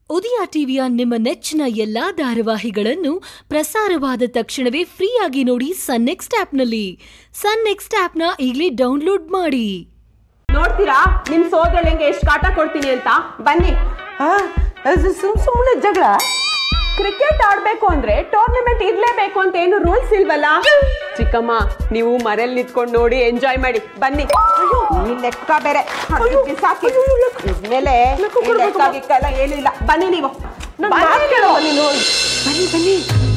ಉದಯ ಟಿವಿಯ ನಿಮ್ಮ ನೆಚ್ಚಿನ ಎಲ್ಲಾ ಧಾರಾವಾಹಿಗಳನ್ನು ಪ್ರಸಾರವಾದ ತಕ್ಷಣವೇ ಫ್ರೀಯಾಗಿ ನೋಡಿ ಸನ್ ನೆಕ್ಸ್ಟ್ ಆಪ್ನಲ್ಲಿ ಸನ್ ನೆಕ್ಸ್ಟ್ ಆಪ್ನ ಈಗಲೇ ಡೌನ್ಲೋಡ್ ಮಾಡಿ ನೋಡ್ತೀರಾ ನಿಮ್ ಸೋದಳಿಂಗೆ ಎಷ್ಟು ಕಾಟ ಕೊಡ್ತೀನಿ ಅಂತ ಬನ್ನಿ ಸುಮ್ ಸುಮ್ಮನೆ ಜಗಳ ಕ್ರಿಕೆಟ್ ಆಡ್ಬೇಕು ಅಂದ್ರೆ ಟೂರ್ನಮೆಂಟ್ ಇರ್ಲೇಬೇಕು ಅಂತ ಏನು ರೂಲ್ಸ್ ಇಲ್ವಲ್ಲ ಚಿಕ್ಕಮ್ಮ ನೀವು ಮನೇಲಿ ನಿಂತ್ಕೊಂಡು ನೋಡಿ ಎಂಜಾಯ್ ಮಾಡಿ ಬನ್ನಿ ಈ ಲೆಕ್ಕ ಬೇರೆ ಹರ್ದು ಬಿಸಾಕಿ ಇದ್ಮೇಲೆ ಈ ಲೆಕ್ಕ ಗಿಕ್ಕ ಎಲ್ಲ ಏನೂ ಇಲ್ಲ ಬನ್ನಿ ನೀವು ನನ್ ಬನ್ನಿ ಮಾತ್ ಕೇಳು. ನೀವು. ಬನ್ನಿ ಬನ್ನಿ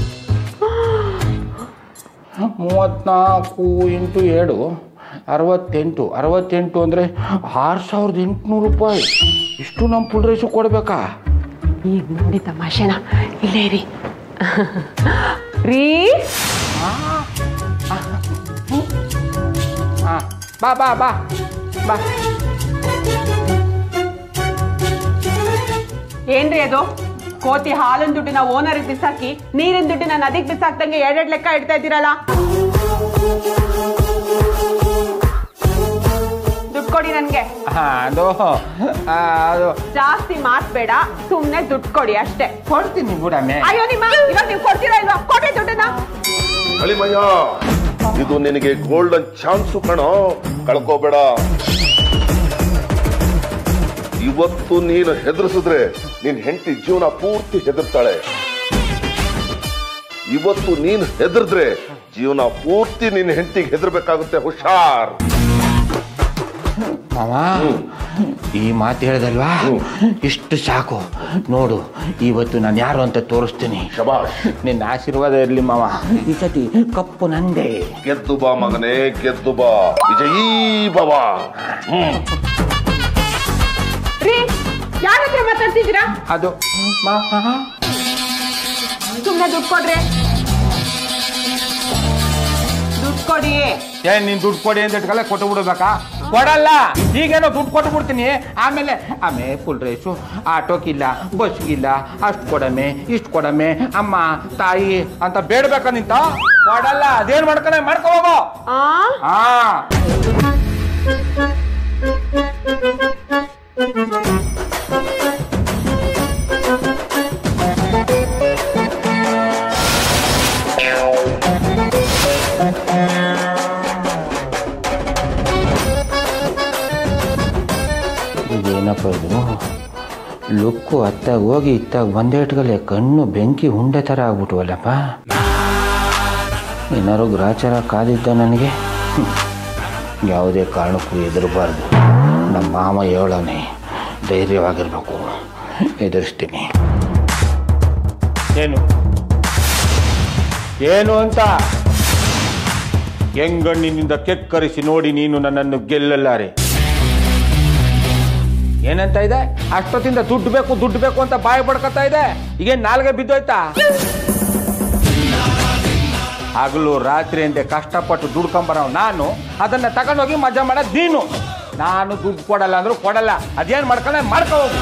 ಮೂವತ್ತ್ನಾಲ್ಕು ಇಂಟು ಏಳು ಅರವತ್ತೆಂಟು ಅರವತ್ತೆಂಟು ಅಂದರೆ ಆರು ಸಾವಿರದ ಎಂಟುನೂರು ರೂಪಾಯಿ ಇಷ್ಟು ನಮ್ಮ ಫುಲ್ ರೇಸು ಕೊಡಬೇಕಾ ಈಗ ನೋಡಿ ತಮಾಷೆನ ಇಲ್ಲೇ ರೀ ರೀ ಹಾಂ ಬಾ ಬಾ ಬಾ ಬಾ ಏನ್ರಿ ಅದು ಕೋತಿ ಹಾಲಿನ ದುಡ್ಡಿನ ಓನರ್ ಬಿಸಾಕಿ ನೀರಿನ ದುಡ್ಡಿನ ನದಿಗೆ ಬಿಸಾಕ್ದಂಗೆ ಎರಡೆರಡು ಲೆಕ್ಕ ಇಡ್ತಾ ಇದ್ದೀರಲ್ಲ ದುಡ್ಡು ಕೊಡಿ ನನ್ಗೆ ಹಾಂ ಅದು ಆ, ಅದು ಜಾಸ್ತಿ ಮಾತ್ ಬೇಡ ಸುಮ್ನೆ ದುಡ್ಡು ಕೊಡಿ ಅಷ್ಟೇ ಕೊಡ್ತೀನಿ ಬಿಡಮ್ಮೆ ಅಯ್ಯೋ ನಿಮ್ಮ ಇವಾಗ ನೀವು ಕೊಡ್ತೀರಾ ಇಲ್ವಾ ಕೊಡಿ ದುಡ್ಡನ್ನ ಅಳಿಮಯ್ಯ ಇದು ನಿನಗೆ ಗೋಲ್ಡನ್ ಚಾನ್ಸು ಕಣೋ ಕಳ್ಕೋಬೇಡ ಇವತ್ತು ನೀನು ಹೆದರ್ಸಿದ್ರೆ ನಿನ್ ಹೆಂಡತಿ ಜೀವನ ಪೂರ್ತಿ ಹೆದರ್ತಾಳೆ ಇವತ್ತು ನೀನು ಹೆದರ್ದ್ರೆ ಜೀವನ ಪೂರ್ತಿ ನಿನ್ನ ಹೆಂಡತಿಗೆ ಹೆದರ್ಬೇಕಾಗುತ್ತೆ ಹುಷಾರ್ ಮಾವ ಈ ಮಾತು ಹೇಳ್ದಲ್ವಾ ಇಷ್ಟು ಸಾಕು ನೋಡು ಇವತ್ತು ನಾನು ಯಾರು ಅಂತ ತೋರಿಸ್ತೀನಿ ಶಬಾಷ್ ನಿನ್ನ ಆಶೀರ್ವಾದ ಇರಲಿ ಮಾವ ಈ ಸತಿ ಕಪ್ಪು ನಂದೇ ಗೆದ್ದು ಬಾ ಮಗನೇ ಗೆದ್ದು ಬಾ ವಿಜಯೀ ಭವ ಹ್ಮ್ ರೀ ಯಾರ ಹತ್ರ ಮಾತಾಡ್ತಿದ್ದೀರಾ ಅದು ಮಾವ ಸುಮ್ನೆ ದುಡ್ಡು ಕೊಡ್ರಿ ದುಡ್ಡು ಕೊಡಿ ಏನ್ ನೀನ್ ದುಡ್ಡು ಕೊಡಿ ಅಂತ ಇಟ್ಕಲ್ಲ ಕೊಟ್ಟು ಬಿಡ್ಬೇಕಾ ಕೊಡಲ್ಲ ಈಗೇನೋ ದುಡ್ಡು ಕೊಟ್ಟು ಬಿಡ್ತೀನಿ ಆಮೇಲೆ ಆಮೇಲೆ ಫುಲ್ ರೇಸು ಆಟೋಕ್ಕಿಲ್ಲ ಬಸ್ಗಿಲ್ಲ ಅಷ್ಟು ಕೊಡಮೆ ಇಷ್ಟು ಕೊಡಮೆ ಅಮ್ಮ ತಾಯಿ ಅಂತ ಬೇಡ್ಬೇಕಾ ನಿಂತ ಕೊಡಲ್ಲ ಅದೇನ್ ಮಾಡ್ಕೊಂಡೆ ಮಾಡ್ಕೊ ಹೋಗೋ ಆ ಹಾ ಇದೇನಪ್ಪ ಇದು ಲುಕ್ಕು ಅತ್ತಾಗ ಹೋಗಿ ಇತ್ತಾಗ ಬಂದೇಟ್ಗಲೆ ಕಣ್ಣು ಬೆಂಕಿ ಉಂಡೆ ಥರ ಆಗ್ಬಿಟ್ವಲ್ಲಪ್ಪ ಏನಾರು ಗ್ರಾಚಾರ ಕಾದಿದ್ದ ನನಗೆ ಹ್ಮ್. ಯಾವುದೇ ಕಾರಣಕ್ಕೂ ಹೆದರಬಾರ್ದು ನಮ್ಮ ಮಾಮ ಹೇಳೋನೆ ಧೈರ್ಯವಾಗಿರ್ಬೇಕು ಎದುರಿಸ್ತೀನಿ ಏನು ಏನು ಅಂತ ಹೆಂಗಣ್ಣಿನಿಂದ ಕೆಕ್ಕರಿಸಿ ನೋಡಿ ನೀನು ನನ್ನನ್ನು ಗೆಲ್ಲಲಾರೆ ಏನಂತ ಇದೆ ಅಷ್ಟೊತ್ತಿಂದ ದುಡ್ಡು ಬೇಕು ದುಡ್ಡು ಬೇಕು ಅಂತ ಬಾಯಿ ಪಡ್ಕೊತಾ ಇದೆ ಈಗೇನ್ ನಾಲ್ಗೆ ಬಿದ್ದೋಯ್ತಾ ಹಗಲು ರಾತ್ರಿ ಅಂತೆ ಕಷ್ಟಪಟ್ಟು ದುಡ್ಕೊಂಬರೋ ನಾನು ಅದನ್ನ ತಗೊಂಡೋಗಿ ಮಜಾ ಮಾಡೋದು ನೀನು ನಾನು ದುಡ್ಡು ಕೊಡಲ್ಲ ಅಂದ್ರೂ ಕೊಡಲ್ಲ ಅದೇನ್ ಮಾಡ್ಕೊಂಡೆ ಮಾಡ್ಕೊ ಹೋಗು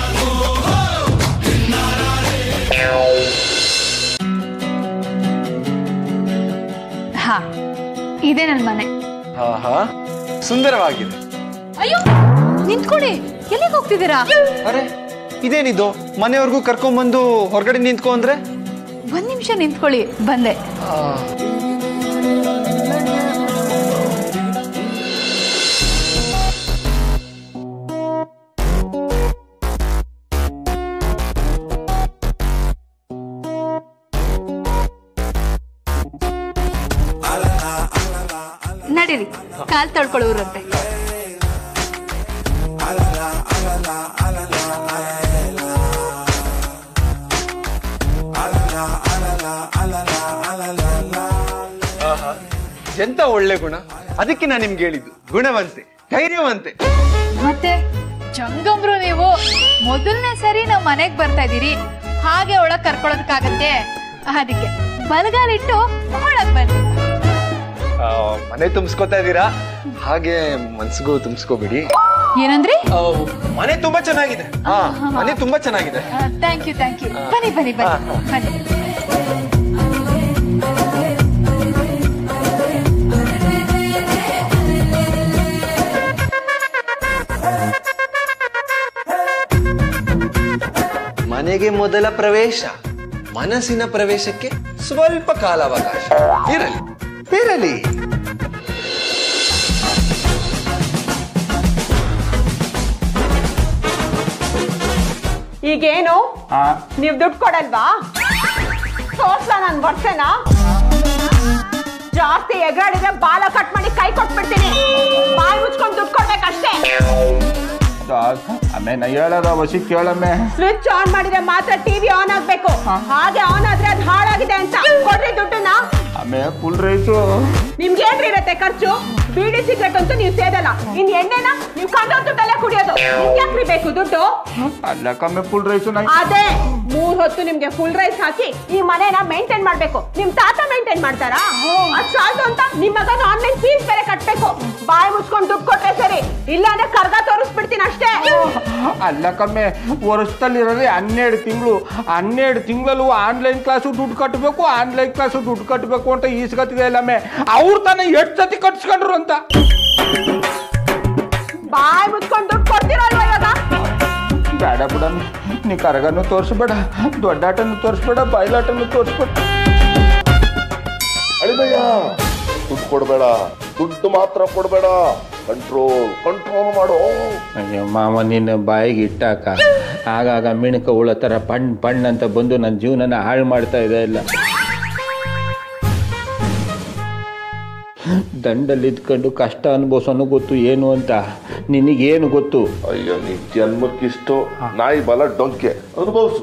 ಹಾ ಇದೇ ನನ್ನ ಮನೆ ಆಹಾ ಸುಂದರವಾಗಿದೆ ಅಯ್ಯೋ ನಿಂತ್ಕೊಳ್ಳಿ ಎಲ್ಲಿಗೆ ಹೋಗ್ತಿದ್ದೀರಾ ಅರೆ ಇದೇನಿದು ಮನೆಯವ್ರಿಗೂ ಕರ್ಕೊಂಬಂದು ಹೊರಗಡೆ ನಿಂತ್ಕೊ ಅಂದ್ರೆ ಒಂದ್ ನಿಮಿಷ ನಿಂತ್ಕೊಳ್ಳಿ ಬಂದೆ ನಡೀರಿ ಕಾಲ್ ತೊಳ್ಕೊಳ್ಳೋರಂತೆ ಎಂತ ಒಳ್ಳೆ ಗುಣ ಅದಕ್ಕೆ ನಾನು ನಿಮ್ಗೆ ಹೇಳಿದ್ದು ಗುಣವಂತೆ ಧೈರ್ಯವಂತೆ ಮತ್ತೆ ಜಂಗಮ್ರು ನೀವು ಮೊದಲನೇ ಸರಿ ನಾವ್ ಮನೆಗ್ ಬರ್ತಾ ಇದೀರಿ ಹಾಗೆ ಒಳಗ್ ಕರ್ಕೊಳೋದಕ್ಕಾಗತ್ತೆ ಅದಕ್ಕೆ ಬಲಗಾಲಿಟ್ಟು ಒಳಗ್ ಬನ್ನಿ ಆ, ಮನೆ ತುಂಬಿಸ್ಕೊತಾ ಇದ್ದೀರಾ ಹಾಗೆ ಮನ್ಸಿಗೂ ತುಂಬಿಸ್ಕೋಬಿಡಿ ಏನಂದ್ರಿ ಮನೆ ತುಂಬಾ ಚೆನ್ನಾಗಿದೆ ಹಾ ಮನೆ ತುಂಬಾ ಚೆನ್ನಾಗಿದೆ ಥ್ಯಾಂಕ್ ಯು ಥ್ಯಾಂಕ್ ಯು ಬನ್ನಿ ಬನ್ನಿ ಬನ್ನಿ ಬನ್ನಿ ಮನೆ ಮನೆಗೆ ಮೊದಲ ಪ್ರವೇಶ ಮನಸ್ಸಿನ ಪ್ರವೇಶಕ್ಕೆ ಸ್ವಲ್ಪ ಕಾಲಾವಕಾಶ ಇರಲಿ ಇರಲಿ ಈಗೇನು ಆ, ನೀವ್ ದುಡ್ಡು ಕೊಡಲ್ವಾ ತೋರ್ಸ್ಲಾ ನನ್ ವರ್ಷನ ಜಾಸ್ತಿ ಎಗರಾಡಿದ್ರೆ ಬಾಲ ಕಟ್ ಮಾಡಿ ಕೈ ಕೊಟ್ಬಿಡ್ತೀನಿ ಬಾಯಿ ಮುಚ್ಕೊಂಡು ದುಡ್ಡು ಕೊಡ್ಬೇಕಷ್ಟೇ ದಾಸ್, ಆಮೆ ನಾ ಹೇಳದ ವಸಿ ಕೇಳಮ್ಮೆ ಸ್ವಿಚ್ ಆನ್ ಮಾಡಿದ್ರೆ ಮಾತ್ರ ಟಿವಿ ಆನ್ ಆಗ್ಬೇಕು ಹಾಗೆ ಆನ್ ಆದ್ರೆ ಅದು ಹಾಳಾಗಿದೆ ಅಂತ ಕೊಡ್ರಿ ದುಡ್ಡನ್ನ ಆಮೆ ಫುಲ್ ರೈಸು ನಿಮ್ಗೆ ಏನ್ರಿ ಇರತ್ತೆ ಖರ್ಚು ಬೀಡಿ ಸಿಗರೇಟ್ ಅಂತೂ ನೀವು ಸೇದಲ್ಲ ಇನ್ ಎಣ್ಣೆನ ನೀವು ಕಂಡೋರ್ ದುಡ್ಡಲ್ಲೇ ಕುಡಿಯೋದು ನಿಮ್ಗೆ ಯಾಕ್ರಿ ಬೇಕು ದುಡ್ಡು ಅಲ್ಲ ಕಮ್ಮಿ ಫುಲ್ ರೈಸು ನಾ ಅದೇ ಮೂರ್ ಹೊತ್ತು ನಿಮ್ಗೆ ಫುಲ್ ರೈಸ್ ಹಾಕಿ ಈ ಮನೇನ ಮೇಂಟೈನ್ ಮಾಡ್ಬೇಕು ನಿಮ್ ತಾತ ಮೇಂಟೈನ್ ಮಾಡ್ತಾರಾ ಅದ್ ಸಾಲದು ಅಂತ ನಿಮ್ ಮಗನ ಆನ್ಲೈನ್ ಫೀಸ್ ಬೇರೆ ಕಟ್ಬೇಕು ಬಾಯಿ ಮುಚ್ಕೊಂಡು ದುಡ್ಡು ಕೊಟ್ರೆ ಸರಿ ಇಲ್ಲ ಅಂದ್ರೆ ಕರ್ಗ ತೋರಿಸ್ಬಿಡ್ತೀನಿ ಅಷ್ಟೇ ಅಲ್ಲ ಕಮ್ಮೆ ವರ್ಷದಲ್ಲಿರೋದೇ ಹನ್ನೆರಡು ತಿಂಗಳು ಹನ್ನೆರಡು ತಿಂಗಳು ಆನ್ಲೈನ್ ಕ್ಲಾಸು ದುಡ್ಡು ಕಟ್ಟಬೇಕು ಆನ್ಲೈನ್ ಕ್ಲಾಸು ದುಡ್ಡು ಕಟ್ಟಬೇಕು ಅಂತ ಈಸ್ಕೊತಿದೆ ಇಲ್ಲಮ್ಮೆ ಅವ್ರು ತಾನೇ ಎಷ್ಟು ಸತಿ ಕಟ್ಸ್ಕೊಂಡ್ರು ಅಂತ ಬಾಯಿ ಮುಚ್ಕೊಂಡು ದುಡ್ಡು ಕೊಡ್ತೀರಲ್ವಾ ಇವಾಗ ಬೇಡ ಬಿಡ ನೀ ಕರಗನು ತೋರಿಸ್ಬೇಡ ದೊಡ್ಡಾಟನು ತೋರಿಸ್ಬೇಡ ಬಯಲಾಟನು ತೋರಿಸ್ಬೇಡ ಅಳಿಮಯ್ಯ ದುಡ್ಡು ಕೊಡಬೇಡ ದುಡ್ಡು ಮಾತ್ರ ಕೊಡಬೇಡ ಕಂಟ್ರೋಲ್ ಕಂಟ್ರೋಲ್ ಮಾಡು ಅಯ್ಯೋ ಮಾವ ನಿನ್ನ ಬಾಯಿಗೆ ಇಟ್ಟಾಕ ಆಗಾಗ ಮಿಣಕ ಹುಳ ಥರ ಪಣ್ ಪಣ್ ಅಂತ ಬಂದು ನನ್ನ ಜೀವನನ ಹಾಳು ಮಾಡ್ತಾ ಇದೆ ಇಲ್ಲ ದಂಡಲ್ಲಿ ಇದ್ಕೊಂಡು ಕಷ್ಟ ಅನುಭವಿಸೋನು ಗೊತ್ತು ಏನು ಅಂತ ನಿನಗೇನು ಗೊತ್ತು ಅಯ್ಯೋ ನೀ ಜನ್ಮಕ್ಕಿಷ್ಟು ನಾಯಿ ಬಲ ಡೊಂಕೆ ಅನುಭವಿಸು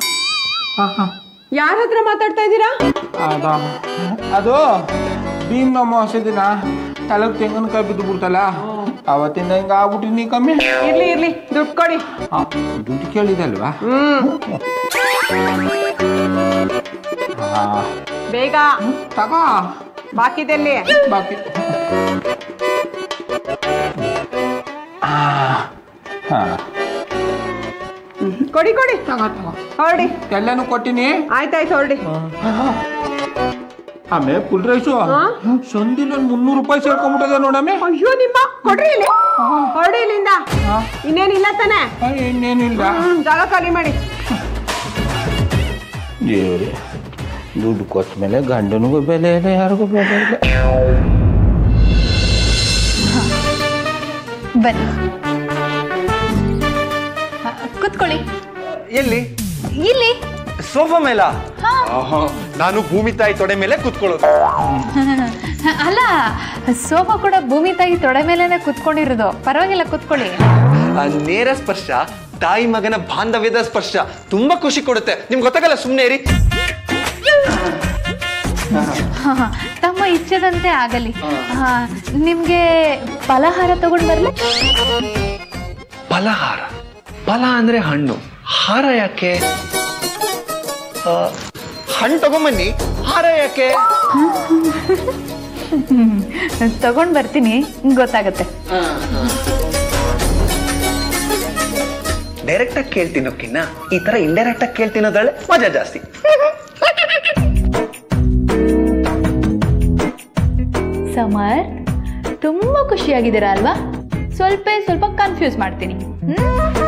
ಯಾರ ಹತ್ರ ಮಾತಾಡ್ತಾ ಇದ್ದೀರಾ ಅದ ಅದು ಭೀಮ್ ಅಮಾವಾಸ್ಯೆ ದಿನ ತಲೆಗೆ ತೆಂಗಿನಕಾಯಿ ಬಿದ್ದು ಬಿಡ್ತಲ್ಲ ಅವತ್ತಿಂದ ಹಿಂಗೆ ಆಗ್ಬಿಟ್ಟಿನಿ ಕಮ್ಮಿ ಇರ್ಲಿ ಇರ್ಲಿ ದುಡ್ಡು ಕೊಡಿ ಆ, ದುಡ್ಡು ಕೇಳಿದಲ್ವಾ ಆ, ಬೇಗ ತಗೋ ಬಾಕಿದಲ್ಲಿ ಬಾಕಿ ಆ, ಹಾ ಕೊಡಿ ಕೊಡಿ ತಗೋ ತಗೋ ಹೊರಡಿ ಎಲ್ಲನೂ ಕೊಟ್ಟಿನಿ ಆಯ್ತಾಯ್ತು ಹೊರಡಿ ಆಮೇಲೆ ಫುಲ್ ರೈಸು ಸಂದಿಲ್ ಒಂದು ಮುನ್ನೂರು ರೂಪಾಯಿ ಸೇರ್ಕೊಂಬಿಟ್ಟದೆ ನೋಡಮ್ಮೆ ಅಯ್ಯೋ ನಿಮ್ಮ ಕೊಡ್ರಿ ಇಲ್ಲಿ ಹೊರಡಿ ಇಲ್ಲಿಂದ ಇನ್ನೇನಿಲ್ಲ ತಾನೆ ಆ, ಇನ್ನೇನಿಲ್ಲ ಹ್ಮ್, ಜಾಗ ಖಾಲಿ ಮಾಡಿ ದೇವ್ರೆ ದುಡ್ಡು ಕೊಟ್ಟ ಮೇಲೆ ಗಂಡನಿಗೂ ಬೆಲೆ ಇಲ್ಲ ಯಾರಿಗೂ ಬೆಲೆ ಇಲ್ಲ ಬನ್ನಿ ಹ, ಕುತ್ಕೊಳ್ಳಿ ಎಲ್ಲಿ ಇಲ್ಲಿ ಸೋಫಾ ಮೇಲ ಹಾ. ಆಹಾ, ನಾನು ಭೂಮಿ ತಾಯಿ ತೊಡೆ ಮೇಲೆ ಕೂತ್ಕೊಳ್ಳೋದು ಅಲ್ಲ ಸೋಫಾ ಕೂಡ ಭೂಮಿ ತಾಯಿ ತೊಡೆ ಮೇಲೆನೆ ಕುತ್ಕೊಂಡಿರೋದು ಪರವಾಗಿಲ್ಲ ಕುತ್ಕೊಳ್ಳಿ ಆ ನೇರ ಸ್ಪರ್ಶ ತಾಯಿ ಮಗನ ಬಾಂಧವ್ಯದ ಸ್ಪರ್ಶ ತುಂಬಾ ಖುಷಿ ಕೊಡುತ್ತೆ ನಿಮ್ಗೆ ಗೊತ್ತಾಗಲ್ಲ ಸುಮ್ಮನೆ ಇರಿ ಹ, ಹ, ತಮ್ಮ ಇಚ್ಛೆದಂತೆ ಆಗಲಿ ಹಾ, ನಿಮ್ಗೆ ಫಲಹಾರ ತಗೊಂಡ್ ಬರ್ಲಿ ಫಲಹಾರ ಫಲ ಅಂದ್ರೆ ಹಣ್ಣು ಹಾರ ಯಾಕೆ ಆ, ಹಣ್ಣು ತಗೊಂಬನ್ನಿ ಹಾರ ಯಾಕೆ ತಗೊಂಡ್ ಬರ್ತೀನಿ ಗೊತ್ತಾಗತ್ತೆ ಡೈರೆಕ್ಟ್ ಆಗಿ ಕೇಳ್ತೀನೋಕಿನ್ನ ಈ ತರ ಇಂಡೈರೆಕ್ಟ್ ಆಗಿ ಕೇಳ್ತೀನೋದಳೆ ಮಜಾ ಜಾಸ್ತಿ ಸಮರ್ ತುಂಬಾ ಖುಷಿಯಾಗಿದ್ದೀರಾ ಅಲ್ವಾ ಸ್ವಲ್ಪ ಸ್ವಲ್ಪ ಕನ್ಫ್ಯೂಸ್ ಮಾಡ್ತೀನಿ ಹ್ಮ್?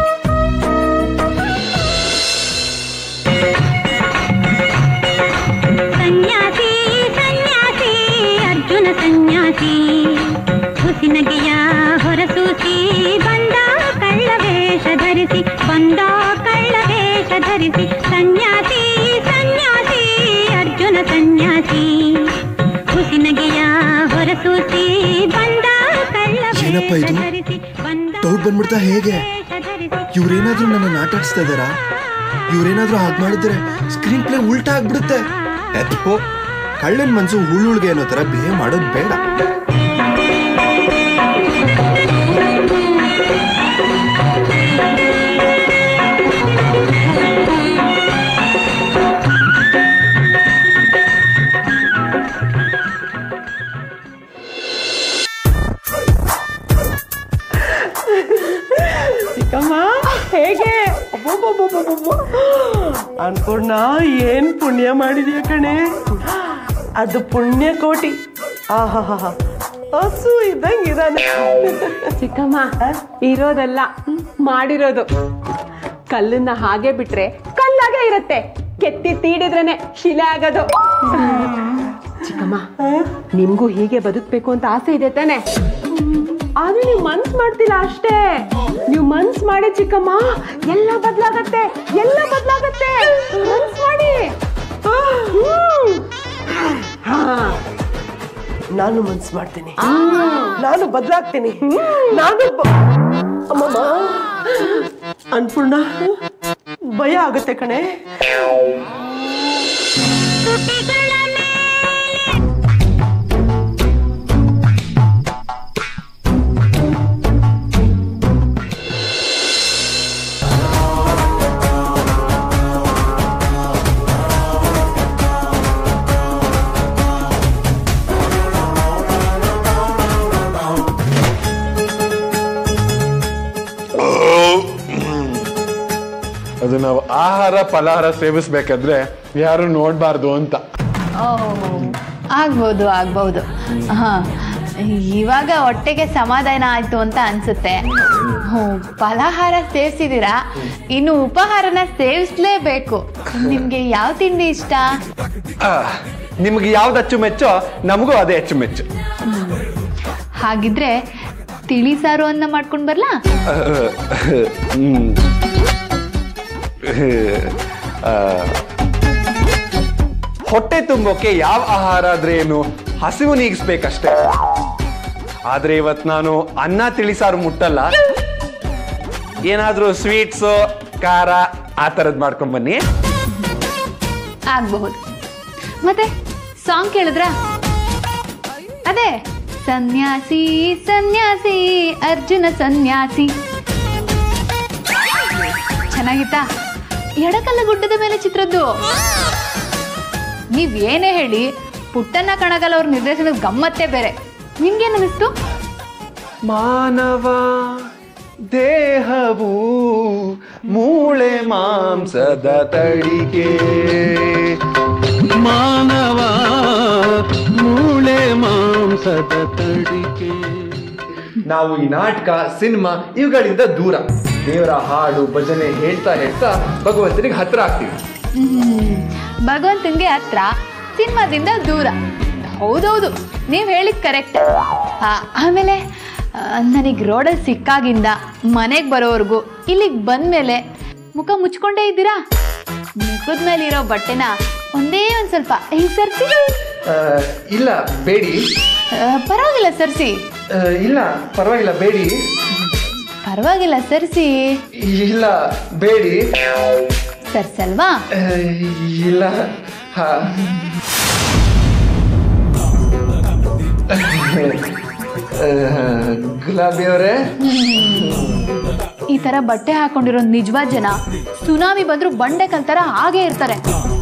ಸನ್ಯಾಸಿ ಸನ್ಯಾಸಿ ಅರ್ಜುನ ಸನ್ಯಾಸಿ ಹುಸಿನಗೆಯ ಹೊರಸೂಸಿ ಬಂದ ಕಳ್ಳ ವೇಷ ಧರಿಸಿ ಬಂದ ಕಳ್ಳ ವೇಷ ಧರಿಸಿ ಸನ್ಯಾಸಿ ಸನ್ಯಾಸಿ ಅರ್ಜುನ ಸನ್ಯಾಸಿ ಹುಸಿನಗೆಯ ಹೊರಸೂಸಿ ಬಂದ ಕಳ್ಳ ಏನಪ್ಪ ವೇಷ ಇದು? ಧರಿಸಿ ಬಂದ ಡೌಟ್ ಬಂದ್ಬಿಡ್ತಾ ಹೇಗೆ ವೇಷ ಧರಿಸಿ ಇವ್ರೇನಾದ್ರೂ ನನ್ನ ಆಟಾಡಿಸ್ತಾ ಇದಾರಾ ಇವ್ರೇನಾದ್ರೂ ಹಾಗೆ ಮಾಡಿದ್ರೆ ಸ್ಕ್ರೀನ್ ಪ್ಲೇ ಉಲ್ಟಾ ಆಗ್ಬಿಡುತ್ತೆ ಎತ್ಕೋ ಕಳ್ಳನ್ ಮನ್ಸು ಹುಳ್ಳುಳ್ಗೆ ಅನ್ನೋ ತರ ಬಿಹೇವ್ ಮಾಡೋದು ಬೇಡ ಚಿಕ್ಕಮ್ಮ ಹೇಗೆ ಅಬ್ಬಬ್ಬಬ್ಬಬ್ಬಬ್ಬ. ಅನ್ಪೂರ್ಣ ಏನ್ ಪುಣ್ಯ ಮಾಡಿದ್ಯಾ ಕಣೆ ಅದು ಪುಣ್ಯ ಕೋಟಿ ಆಹಾಹಾ ಹಸು ಇದ್ದಂಗ್ ಇದಾನೆ ಚಿಕ್ಕಮ್ಮ ಇರೋದಲ್ಲ ಮಾಡಿರೋದು ಕಲ್ಲನ್ನ ಹಾಗೆ ಬಿಟ್ರೆ ಕಲ್ಲಾಗೆ ಇರುತ್ತೆ ಕೆತ್ತಿ ತೀಡಿದ್ರೇನೆ ಶಿಲೆ ಆಗೋದು ಚಿಕ್ಕಮ್ಮ ನಿಮ್ಗೂ ಹೀಗೆ ಬದುಕ್ಬೇಕು ಅಂತ ಆಸೆ ಇದೆ ತಾನೆ ಆದ್ರೆ ನೀವು ಮನ್ಸ್ ಮಾಡ್ತಿಲ್ಲ ಅಷ್ಟೇ ನೀವು ಮನ್ಸ್ ಮಾಡಿ ಚಿಕ್ಕಮ್ಮ ಎಲ್ಲ ಬದ್ಲಾಗತ್ತೆ ಎಲ್ಲ ಬದ್ಲಾಗತ್ತೆ ಮನ್ಸ್ ಮಾಡಿ ಹ್ಮ್. ಹಾ ನಾನು ಮನ್ಸು ಮಾಡ್ತೀನಿ ನಾನು ಬದಲಾಗ್ತೀನಿ ನಾನು ಬ- ಅಮ್ಮಮ್ಮ ಅನ್ಪೂರ್ಣ ಭಯ ಆಗುತ್ತೆ ಕಣೆ ಅದು ನಾವು ಆಹಾರ ಫಲಹಾರ ಸೇವಿಸ್ಬೇಕಾದ್ರೆ ಯಾರು ನೋಡ್ಬಾರ್ದು ಅಂತ ಆಗ್ಬೋದು ಆಗ್ಬೋದು ಹಾ ಇವಾಗ ಹೊಟ್ಟೆಗೆ ಸಮಾಧಾನ ಆಯ್ತು ಅಂತ ಅನ್ಸುತ್ತೆ ಹ್ಞೂ ಫಲಾಹಾರ ಸೇವಿಸಿದ್ದೀರಾ ಇನ್ನು ಉಪಹಾರನ ಸೇವಿಸ್ಲೇಬೇಕು ನಿಮ್ಗೆ ಯಾವ ತಿಂಡಿ ಇಷ್ಟ ಆ, ನಿಮ್ಗೆ ಯಾವ್ದು ಅಚ್ಚುಮೆಚ್ಚೋ ನಮಗೂ ಅದೇ ಅಚ್ಚುಮೆಚ್ಚು ಹಾಗಿದ್ರೆ ತಿಳಿ ಸಾರು ಅನ್ನ ಮಾಡ್ಕೊಂಡ್ ಬರ್ಲಾ ಆ, ಹ್ಮ್. ಆ, ಹೊಟ್ಟೆ ತುಂಬೋಕೆ ಯಾವ ಆಹಾರ ಆದ್ರೆ ಏನು ಹಸಿವು ನೀಗಿಸ್ಬೇಕಷ್ಟೇ ಆದ್ರೆ ಇವತ್ ನಾನು ಅನ್ನ ತಿಳಿಸಾರು ಮುಟ್ಟಲ್ಲ ಏನಾದ್ರೂ ಸ್ವೀಟ್ಸು ಖಾರ ಆ ಥರದ್ ಮಾಡ್ಕೊಂಡ್ ಬನ್ನಿ ಆಗಬಹುದು ಮತ್ತೆ ಸಾಂಗ್ ಕೇಳಿದ್ರ ಅದೇ ಸನ್ಯಾಸಿ ಸನ್ಯಾಸಿ ಅರ್ಜುನ ಸನ್ಯಾಸಿ ಚೆನ್ನಾಗಿತ್ತಾ ಎಡಕಲ್ಲ ಗುಡ್ಡದ ಮೇಲೆ ಚಿತ್ರದ್ದು ನೀವ್ ಏನೇ ಹೇಳಿ ಪುಟ್ಟಣ್ಣ ಕಣಗಲ್ ಅವ್ರ ನಿರ್ದೇಶನದ ಗಮ್ಮತ್ತೇ ಬೇರೆ ನಿಮ್ಗೇನ್ ಅನಿಸ್ತು ಮಾನವ ದೇಹವು ಮೂಳೆ ಮಾಂಸದ ತಡಿಕೆ ಮಾನವ ಮೂಳೆ ಮಾಂಸದ ತಡಿಕೆ ನಾವು ಈ ನಾಟಕ ಸಿನಿಮಾ ಇವುಗಳಿಂದ ದೂರ ದೇವರ ಹಾಡು ಭಜನೆ ಹೇಳ್ತಾ ಹೇಳ್ತಾ ಭಗವಂತನಿಗೆ ಹತ್ರ ಆಗ್ತೀವಿ ಹ್ಮ್. ಭಗವಂತನ್ಗೆ ಹತ್ರ ಸಿನಿಮಾದಿಂದ ದೂರ ಹೌದೌದು ನೀವು ಹೇಳಿದ್ ಕರೆಕ್ಟ್ ಆಮೇಲೆ ನನಗೆ ರೋಡಲ್ಲಿ ಸಿಕ್ಕಾಗಿಂದ ಮನೆಗೆ ಬರೋವರೆಗೂ ಇಲ್ಲಿಗೆ ಬಂದ್ಮೇಲೆ ಮುಖ ಮುಚ್ಕೊಂಡೇ ಇದ್ದೀರಾ ಮುಖದ ಮೇಲೆ ಇರೋ ಬಟ್ಟೆನ ಒಂದೇ ಒಂದು ಸ್ವಲ್ಪ ಹಿಂಗ್ ಸರ್ಸಿ ಆ, ಇಲ್ಲ ಬೇಡಿ ಆ, ಪರವಾಗಿಲ್ಲ ಸರ್ಸಿ ಆ, ಇಲ್ಲ ಪರವಾಗಿಲ್ಲ ಬೇಡಿ ಪರವಾಗಿಲ್ಲ ಸರ್ಸಿ ಇಲ್ಲ ಬೇಡಿ ಸರ್ಸಲ್ವಾ ಆ, ಇಲ್ಲ ಹಾ. ಆ, ಗುಲಾಬಿ ಅವರೇ ಈ ತರ ಬಟ್ಟೆ ಹಾಕೊಂಡಿರೋ ನಿಜವಾದ ಜನ ಸುನಾಮಿ ಬಂದ್ರು ಬಂಡೆ ಕಲ್ತರ ಹಾಗೆ ಇರ್ತಾರೆ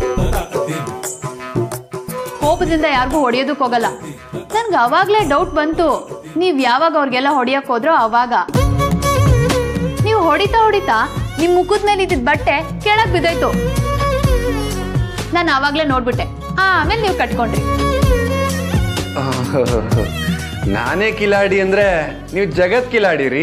ಕೋಪದಿಂದ ಯಾರಿಗೂ ಹೊಡೆಯೋದಕ್ಕೆ ಹೋಗಲ್ಲ ನನ್ಗೆ ಅವಾಗ್ಲೇ ಡೌಟ್ ಬಂತು ನೀವ್ ಯಾವಾಗ ಅವ್ರಿಗೆಲ್ಲ ಹೊಡಿಯಕ್ ಹೋದ್ರೋ ಅವಾಗ ನೀವು ಹೊಡಿತಾ ಹೊಡಿತಾ ನಿಮ್ ಮುಖದ ಮೇಲೆ ಇದ್ದಿದ್ ಬಟ್ಟೆ ಕೆಳಗ್ ಬಿದ್ದೋಯ್ತು ನಾನು ಅವಾಗ್ಲೇ ನೋಡ್ಬಿಟ್ಟೆ ಆಮೇಲೆ ನೀವು ಕಟ್ಕೊಂಡ್ರಿ ನಾನೇ ಕಿಲಾಡಿ ಅಂದ್ರೆ ನೀವು ಜಗತ್ ಕಿಲಾಡಿ ರೀ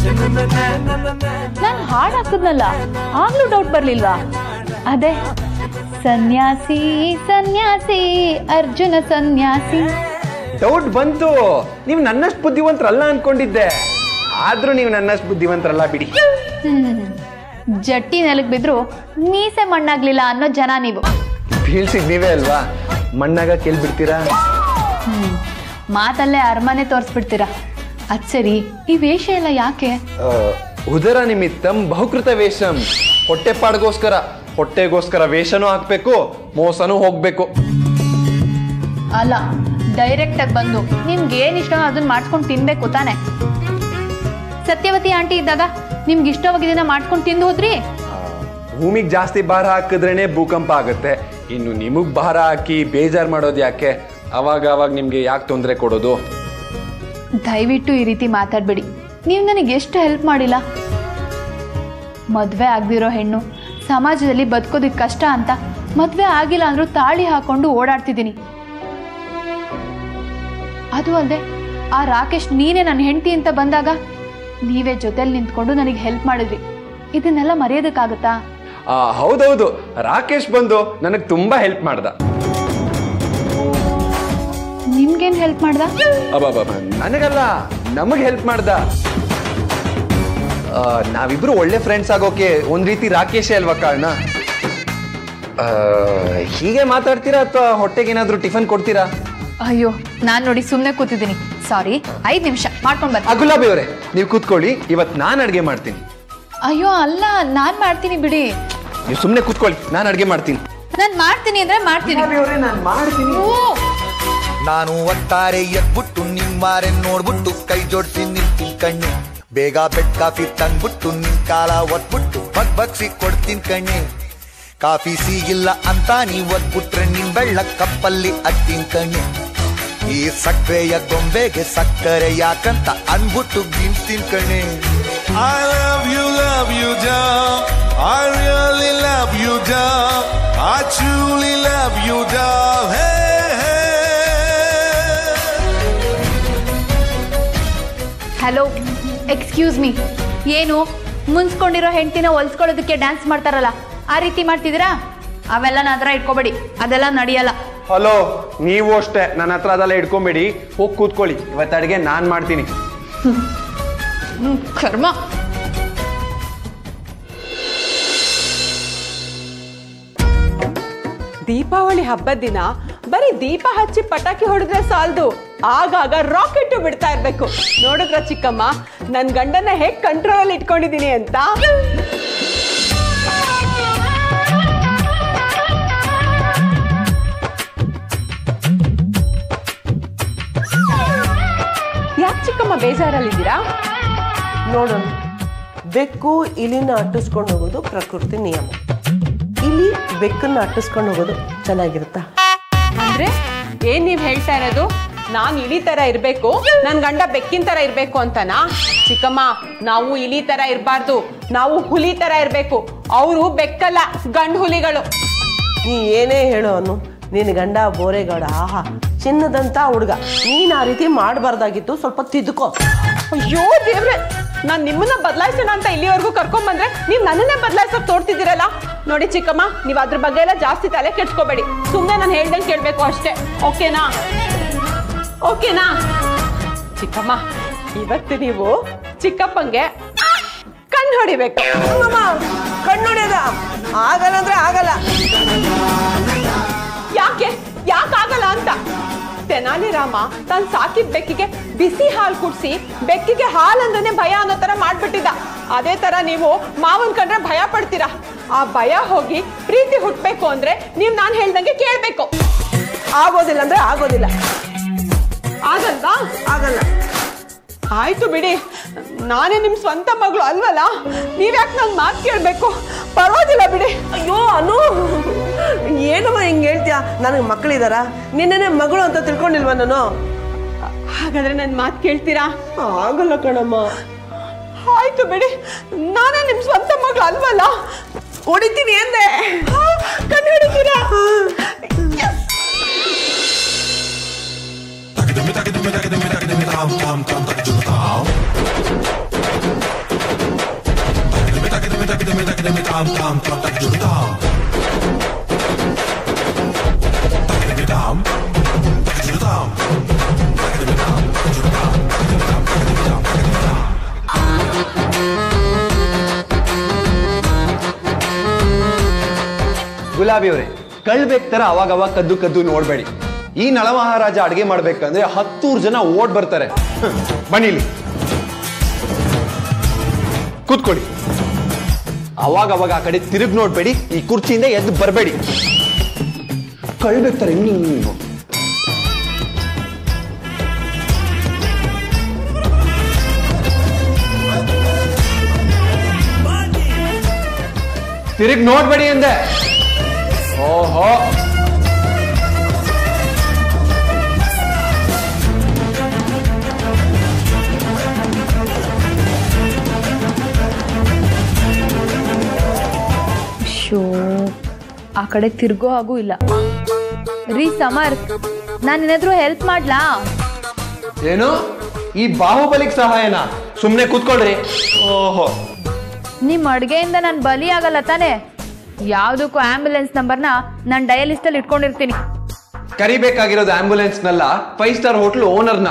ನಾನು ಹಾಡ್ ಹಾಕಿದ್ನಲ್ಲ ಆಗ್ಲೂ ಡೌಟ್ ಬರ್ಲಿಲ್ವಾ ಅದೇ ಸನ್ಯಾಸಿ ಸನ್ಯಾಸಿ ಅರ್ಜುನ ಸನ್ಯಾಸಿ ಡೌಟ್ ಬಂತು ನೀವು ನನ್ನಷ್ಟು ಬುದ್ಧಿವಂತರಲ್ಲ ಅನ್ಕೊಂಡಿದ್ದೆ ಆದ್ರೂ ನೀವು ನನ್ನಷ್ಟು ಬುದ್ಧಿವಂತರಲ್ಲ ಬಿಡಿ ಹ್ಮ್. ಜಟ್ಟಿ ನೆಲಕ್ ಬಿದ್ರು ಮೀಸೆ ಮಣ್ಣಾಗ್ಲಿಲ್ಲ ಅನ್ನೋ ಜನ ನೀವು ಬೀಳ್ಸಿದ್ ನೀವೇ ಅಲ್ವಾ ಮಣ್ಣಾಗ ಕೆಲ್ ಬಿಡ್ತೀರಾ ಹ್ಮ್. ಮಾತಲ್ಲೇ ಅರಮನೆ ತೋರಿಸ್ಬಿಡ್ತೀರಾ ಅದ್ ಸರಿ ಈ ವೇಷ ಎಲ್ಲ ಯಾಕೆ ಆ, ಉದರ ನಿಮಿತ್ತಂ ಬಹುಕೃತ ವೇಷಂ ಹೊಟ್ಟೆ ಪಾಡ್ಗೋಸ್ಕರ ಹೊಟ್ಟೆಗೋಸ್ಕರ ವೇಷನೂ ಹಾಕ್ಬೇಕು ಮೋಸನೂ ಹೋಗ್ಬೇಕು ಅಲ್ಲ ಡೈರೆಕ್ಟ್ ಆಗಿ ಬಂದು ನಿಮ್ಗೆ ಏನ್ ಇಷ್ಟ ಅದನ್ನ ಮಾಡ್ಸ್ಕೊಂಡು ತಿನ್ಬೇಕು ತಾನೆ ಸತ್ಯವತಿ ಆಂಟಿ ಇದ್ದಾಗ ನಿಮ್ಗೆ ಇಷ್ಟವಾಗಿದ್ದನ್ನ ಮಾಡ್ಕೊಂಡು ತಿಂದು ಹೋದ್ರಿ ಭೂಮಿಗೆ ಜಾಸ್ತಿ ಭಾರ ಹಾಕಿದ್ರೇನೆ ಭೂಕಂಪ ಆಗುತ್ತೆ ಇನ್ನು ನಿಮಗ್ ಭಾರ ಹಾಕಿ ಬೇಜಾರ್ ಮಾಡೋದು ಯಾಕೆ ಅವಾಗ ಅವಾಗ ನಿಮ್ಗೆ ಯಾಕೆ ತೊಂದರೆ ಕೊಡೋದು ದಯವಿಟ್ಟು ಈ ರೀತಿ ಮಾತಾಡ್ಬೇಡಿ ನೀವು ನನಗೆ ಎಷ್ಟು ಹೆಲ್ಪ್ ಮಾಡಿಲ್ಲ ಮದ್ವೆ ಆಗದಿರೋ ಹೆಣ್ಣು ಸಮಾಜದಲ್ಲಿ ಬದುಕೋದಕ್ಕೆ ಕಷ್ಟ ಅಂತ ಮದ್ವೆ ಆಗಿಲ್ಲ ಅಂದ್ರೂ ತಾಳಿ ಹಾಕೊಂಡು ಓಡಾಡ್ತಿದ್ದೀನಿ ಅದು ಅಲ್ಲದೆ ಆ ರಾಕೇಶ್ ನೀನೇ ನನ್ನ ಹೆಂಡತಿ ಅಂತ ಬಂದಾಗ ನೀವೇ ಜೊತೆಲಿ ನಿಂತ್ಕೊಂಡು ನನಗೆ ಹೆಲ್ಪ್ ಮಾಡಿದ್ರಿ ಇದನ್ನೆಲ್ಲ ಮರೆಯೋದಕ್ಕಾಗತ್ತಾ ಆ, ಹೌದೌದು ರಾಕೇಶ್ ಬಂದು ನನಗೆ ತುಂಬಾ ಹೆಲ್ಪ್ ಮಾಡ್ದ ನಿಮ್ಗೇನ್ ಹೆಲ್ಪ್ ಮಾಡ್ದ ಅಬ್ಬಬ್ಬ ನನಗಲ್ಲ ನಮಗೆ ಹೆಲ್ಪ್ ಮಾಡ್ದ ಆ, ನಾವಿಬ್ರು ಒಳ್ಳೆ ಫ್ರೆಂಡ್ಸ್ ಆಗೋಕೆ ಒಂದ್ ರೀತಿ ರಾಕೇಶೇ ಅಲ್ವಾ ಕಾರಣ ಆ, ಹೀಗೆ ಮಾತಾಡ್ತೀರಾ ಅಥವಾ ಹೊಟ್ಟೆಗೆ ಏನಾದ್ರೂ ಟಿಫನ್ ಕೊಡ್ತೀರಾ ಅಯ್ಯೋ ನಾನ್ ನೋಡಿ ಸುಮ್ನೆ ಕೂತಿದ್ದೀನಿ ಸಾರಿ ಐದ್ ನಿಮಿಷ ಮಾಡ್ಕೊಂಡ್ ಆ, ಬರ್ತೀನಿ ಗುಲಾಬಿ ಅವರೇ ನೀವು ಕೂತ್ಕೊಳ್ಳಿ ಇವತ್ ನಾನ್ ಅಡ್ಗೆ ಮಾಡ್ತೀನಿ ಅಯ್ಯೋ ಅಲ್ಲ ನಾನ್ ಮಾಡ್ತೀನಿ ಬಿಡಿ ನೀವು ಸುಮ್ಮನೆ ಕೂತ್ಕೊಳ್ಳಿ ನಾನು ಅಡ್ಗೆ ಮಾಡ್ತೀನಿ ನಾನ್ ಮಾಡ್ತೀನಿ ಅಂದ್ರೆ ಮಾಡ್ತೀನಿ ನಾನು ಮಾಡ್ತೀನಿ ಓ, ನಾನು ಒಟ್ಟಾರೆ ಎದ್ಬಿಟ್ಟು ನಿಮ್ಮಾರೆ ನೋಡ್ಬಿಟ್ಟು ಕೈ ಜೋಡಿಸಿ ನಿಂತೀನಿ ಕಣ್ಣೆ ಬೇಗ ಬೆಡ್ ಕಾಫಿ ತಂದ್ಬಿಟ್ಟು ನಿನ್ ಕಾಲ ಒತ್ಬಿಟ್ಟು ಬಗ್ ಬಗ್ಸಿ ಕೊಡ್ತೀನಿ ಕಣ್ಣೆ ಕಾಫಿ ಸಿಗಿಲ್ಲ ಅಂತ ನೀವ್ ಒದ್ಬಿಟ್ರೆ ನಿನ್ ಬೆಳ್ಳ ಕಪ್ಪಲ್ಲಿ ಅತ್ತೀನಿ ಕಣ್ಣೆ ಈ ಸಕ್ಕರೆಯ ಗೊಂಬೆಗೆ ಸಕ್ಕರೆ ಯಾಕಂತ ಅನ್ಬಿಟ್ಟು ಗಿಂತೀನಿ ಕಣ್ಣೆ I love you, love you, doll. I really love you, doll. I truly love you, doll. Hey, hey. Hello excuse me ಏನು ಮುನ್ಸ್ಕೊಂಡಿರೋ ಹೆಂಡತಿನ ಹೊಲ್ಸ್ಕೊಳ್ಳೋದಕ್ಕೆ ಡ್ಯಾನ್ಸ್ ಮಾಡ್ತಾರಲ್ಲ ಆ ರೀತಿ ಮಾಡ್ತಿದ್ದೀರಾ ಅವೆಲ್ಲ ನನ್ನ ಹತ್ರ ಇಟ್ಕೋಬೇಡಿ ಅದೆಲ್ಲ ನಡೆಯಲ್ಲ ಹಲೋ ನೀವು ಅಷ್ಟೇ ನನ್ನ ಹತ್ರ ಅದೆಲ್ಲ ಇಟ್ಕೊಂಬೇಡಿ ಹೋಗಿ ಕೂತ್ಕೊಳ್ಳಿ ಇವತ್ತು ಅಡ್ಗೆ ನಾನ್ ಮಾಡ್ತೀನಿ ಹ್ಮ್, ಕರ್ಮ ದೀಪಾವಳಿ ಹಬ್ಬದ ದಿನ ಬರೀ ದೀಪ ಹಚ್ಚಿ ಪಟಾಕಿ ಹೊಡೆದ್ರೆ ಸಾಲದು ಆಗಾಗ ರಾಕೆಟ್ ಬಿಡ್ತಾ ಇರ್ಬೇಕು ನೋಡಿದ್ರ ಚಿಕ್ಕಮ್ಮ ನನ್ ಗಂಡನ ಹೇಗ್ ಕಂಟ್ರೋಲ್ ಅಲ್ಲಿ ಇಟ್ಕೊಂಡಿದೀನಿ ಅಂತ ಯಾಕೆ ಚಿಕ್ಕಮ್ಮ ಬೇಜಾರಲ್ಲಿದ್ದೀರಾ ನೋಡೋಣ ಬೆಕ್ಕು ಇಲಿನ ಅಟ್ಟಿಸ್ಕೊಂಡು ಹೋಗೋದು ಪ್ರಕೃತಿ ನಿಯಮ ಇಲಿ ಬೆಕ್ಕನ್ನ ಅಟ್ಟಿಸ್ಕೊಂಡು ಹೋಗೋದು ಚೆನ್ನಾಗಿರುತ್ತಾ ಅಂದ್ರೆ ಏನ್ ನೀವ್ ಹೇಳ್ತಾ ಇರೋದು ನಾನ್ ಇಲಿ ತರ ಇರ್ಬೇಕು ನನ್ ಗಂಡ ಬೆಕ್ಕಿನ ತರ ಇರ್ಬೇಕು ಅಂತನಾ ಚಿಕ್ಕಮ್ಮ ನಾವು ಇಲಿ ತರ ಇರ್ಬಾರ್ದು ನಾವು ಹುಲಿ ತರ ಇರ್ಬೇಕು ಅವರು ಬೆಕ್ಕಲ್ಲ ಗಂಡು ಹುಲಿಗಳು ನೀ ಏನೇ ಹೇಳು ಅನ್ನು ನಿನ್ನ ಗಂಡ ಬೋರೆಗೌಡ ಆಹಾ ಚಿನ್ನದಂತ ಹುಡುಗ ನೀನ್ ಆ ರೀತಿ ಮಾಡಬಾರ್ದಾಗಿತ್ತು ಸ್ವಲ್ಪ ತಿದ್ದುಕೋ ಅಯ್ಯೋ ದೇವ್ರೆ ನಾನ್ ನಿಮ್ಮನ್ನ ಬದಲಾಯಿಸೋಣ ಅಂತ ಇಲ್ಲಿವರೆಗೂ ಕರ್ಕೊಂಡ್ ಬಂದ್ರೆ ನೀವ್ ನನ್ನನ್ನೇ ಬದಲಾಯಿಸಕ್ ತೋರ್ತಿದ್ದೀರಲ್ಲ ನೋಡಿ ಚಿಕ್ಕಮ್ಮ ನೀವ್ ಅದ್ರ ಬಗ್ಗೆ ಎಲ್ಲ ಜಾಸ್ತಿ ತಲೆ ಕೆಡ್ಸ್ಕೋಬೇಡಿ ಸುಮ್ನೆ ನಾನು ಹೇಳ್ದಂಗೆ ಕೇಳ್ಬೇಕು ಅಷ್ಟೇ ಓಕೆನಾ ಓಕೆನಾ ಚಿಕ್ಕಮ್ಮ ಇವತ್ತು ನೀವು ಚಿಕ್ಕಪ್ಪಂಗೆ ಕಣ್ಣು ಹೊಡಿಬೇಕು ಕಣ್ಣೊಡೆದ ಆಗಲ್ಲ ಅಂದ್ರೆ ಆಗಲ್ಲ ಯಾಕೆ ಯಾಕಾಗಲ್ಲ ಅಂತ ತೆನಾಲಿ ರಾಮ ತಾನ್ ಸಾಕಿದ ಬೆಕ್ಕಿಗೆ ಬಿಸಿ ಹಾಲು ಕುಡ್ಸಿ ಬೆಕ್ಕಿಗೆ ಹಾಲ್ ಅಂದ್ರೇನೆ ಭಯ ಅನ್ನೋ ತರ ಮಾಡ್ಬಿಟ್ಟಿದ್ದ ಅದೇ ತರ ನೀವು ಮಾವನ್ ಕಂಡ್ರೆ ಭಯ ಪಡ್ತೀರಾ ಆ ಭಯ ಹೋಗಿ ಪ್ರೀತಿ ಹುಟ್ಬೇಕು ಅಂದ್ರೆ ನೀವ್ ನಾನ್ ಹೇಳ್ದಂಗೆ ಕೇಳ್ಬೇಕು ಆಗೋದಿಲ್ಲ ಅಂದ್ರೆ ಆಗೋದಿಲ್ಲ ಆಗಲ್ವಾ ಆಗಲ್ಲ ಆಯ್ತು ಬಿಡಿ ನಾನೇ ನಿಮ್ ಸ್ವಂತ ಮಗಳು ಅಲ್ವಲ್ಲ ನೀವ್ಯಾಕೆ ನನ್ ಮಾತು ಕೇಳ್ಬೇಕು ಪರವಾಗಿಲ್ಲ ಬಿಡಿ ಅಯ್ಯೋ ಅನು ಏನಮ್ಮ ಹಿಂಗೆ ಹೇಳ್ತೀಯ ನನಗೆ ಮಕ್ಕಳಿದಾರ ನಿನ್ನೆ ಮಗಳು ಅಂತ ತಿಳ್ಕೊಂಡಿಲ್ವ ನಾನು ಹಾಗಾದ್ರೆ ನನ್ ಮಾತು ಕೇಳ್ತೀರಾ ಆಗಲ್ಲ ಕಣಮ್ಮ ಆಯ್ತು ಬಿಡಿ ನಾನೇ ನಿಮ್ ಸ್ವಂತ ಮಗಳು ಅಲ್ವಲ್ಲ ಹೊಡಿತೀನಿ ಎಂದೆ ಕಣ್ಣು ಹಿಡಿತೀರಾ ಗುಲಾಬಿ ಅವರೇ ಕಳ್ಬೇಕ್ ತರ ಅವಾಗ ಅವಾಗ ಕದ್ದು ಕದ್ದು ನೋಡ್ಬೇಡಿ ಈ ನಳಮಹಾರಾಜ ಅಡ್ಗೆ ಮಾಡ್ಬೇಕಂದ್ರೆ ಹತ್ತೂರು ಜನ ಓಡ್ ಬರ್ತಾರೆ ಹ್ಮ್, ಬನ್ನಿ ಇಲ್ಲಿ ಕೂತ್ಕೊಳ್ಳಿ ಅವಾಗ ಅವಾಗ ಆ ಕಡೆ ತಿರುಗ್ ನೋಡ್ಬೇಡಿ ಈ ಕುರ್ಚಿಯಿಂದ ಎದ್ದು ಬರಬೇಡಿ ಕಳ್ಬೇಕ್ ತರ ಹಿಂಗ್ ಹಿಂಗ್ ಹಿಂಗ್ ಹಿಂಗ್. ತಿರುಗ್ ನೋಡ್ಬೇಡಿ ಅಂದೆ ಓಹೋ ಶೋ ಆ ಕಡೆ ತಿರ್ಗೋ ಹಾಗೂ ಇಲ್ಲ ರೀ ಸಮರ್ ನಾನು ಏನಾದ್ರೂ ಹೆಲ್ಪ್ ಮಾಡ್ಲಾ ಏನು ಈ ಬಾಹುಬಲಿಗೆ ಸಹಾಯನ ಸುಮ್ನೆ ಕೂತ್ಕೊಳ್ರಿ ಓಹೋ ನಿಮ್ಮ ಅಡುಗೆಯಿಂದ ನಾನು ಬಲಿ ಆಗಲ್ಲ ತಾನೇ ಯಾವುದಕ್ಕೂ ಆಂಬ್ಯುಲೆನ್ಸ್ ನಂಬರ್ನ ನಾನು ಡಯಲಿಸ್ಟಲ್ಲಿ ಇಟ್ಕೊಂಡಿರ್ತೀನಿ ಕರಿಬೇಕಾಗಿರೋದು ಆಂಬ್ಯುಲೆನ್ಸ್ನಲ್ಲ ಫೈವ್ ಸ್ಟಾರ್ ಹೋಟ್ಲ್ ಓನರ್ನ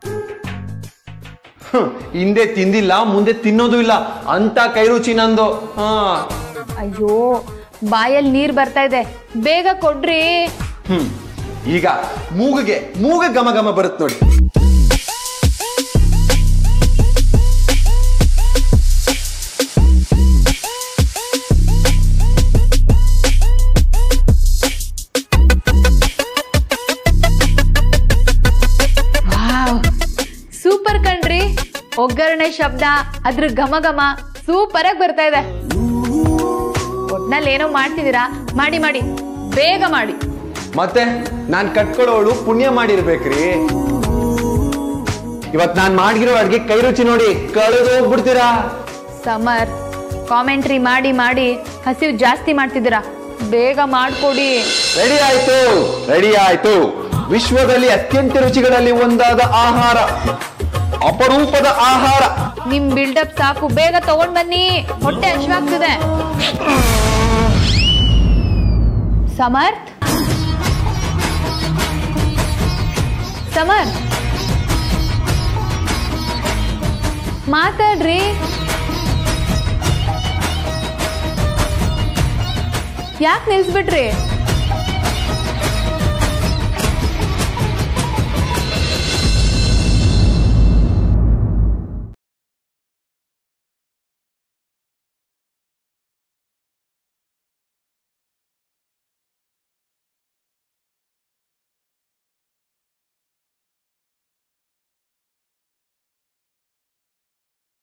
ಹಿಂದೆ ತಿಂದಿಲ್ಲ ಮುಂದೆ ತಿನ್ನೋದು ಇಲ್ಲ ಅಂತ ಕೈ ರುಚಿ ನಂದು ಹಾ ಅಯ್ಯೋ ಬಾಯಲ್ಲಿ ನೀರು ಬರ್ತಾ ಇದೆ ಬೇಗ ಕೊಡ್ರಿ ಹ್ಮ್ ಈಗ ಮೂಗಿಗೆ ಮೂಗ ಘಮ ಘಮ ಬರುತ್ತೆ ನೋಡಿ ವಾವ್ ಸೂಪರ್ ಕಣ್ರಿ ಒಗ್ಗರಣೆ ಶಬ್ದ ಅದ್ರ ಘಮ ಘಮ ಸೂಪರ್ ಆಗಿ ಬರ್ತಾ ಇದೆ ಒಟ್ನಲ್ಲಿ ಏನೋ ಮಾಡ್ತಿದ್ದೀರಾ ಮಾಡಿ ಮಾಡಿ ಬೇಗ ಮಾಡಿ ಮತ್ತೆ ನಾನ್ ಕಟ್ಕೊಳ್ಳೋಳು ಪುಣ್ಯ ಮಾಡಿರ್ಬೇಕ್ರಿ ಇವತ್ ನಾನ್ ಮಾಡಿರೋ ಅಡ್ಗೆ ಕೈ ರುಚಿ ನೋಡಿ ಕಳೆದು ಹೋಗ್ಬಿಡ್ತೀರಾ ಸಮರ್ ಕಾಮೆಂಟ್ರಿ ಮಾಡಿ ಮಾಡಿ ಹಸಿವು ಜಾಸ್ತಿ ಮಾಡ್ತಿದ್ದೀರಾ ಬೇಗ ಮಾಡ್ಕೊಡಿ ರೆಡಿ ಆಯ್ತು ರೆಡಿ ಆಯ್ತು ವಿಶ್ವದಲ್ಲಿ ಅತ್ಯಂತ ರುಚಿಗಳಲ್ಲಿ ಒಂದಾದ ಆಹಾರ ಅಪರೂಪದ ಆಹಾರ ನಿಮ್ ಬಿಲ್ಡಪ್ ಸಾಕು ಬೇಗ ತಗೊಂಡ್ ಬನ್ನಿ ಹೊಟ್ಟೆ ಹಶ್ವಾಗ್ತಿದೆ ಸಮರ್ಥ್ ಸಮರ್ಥ್ ಮಾತಾಡ್ರಿ ಯಾಕೆ ನಿಲ್ಸ್ಬಿಟ್ರಿ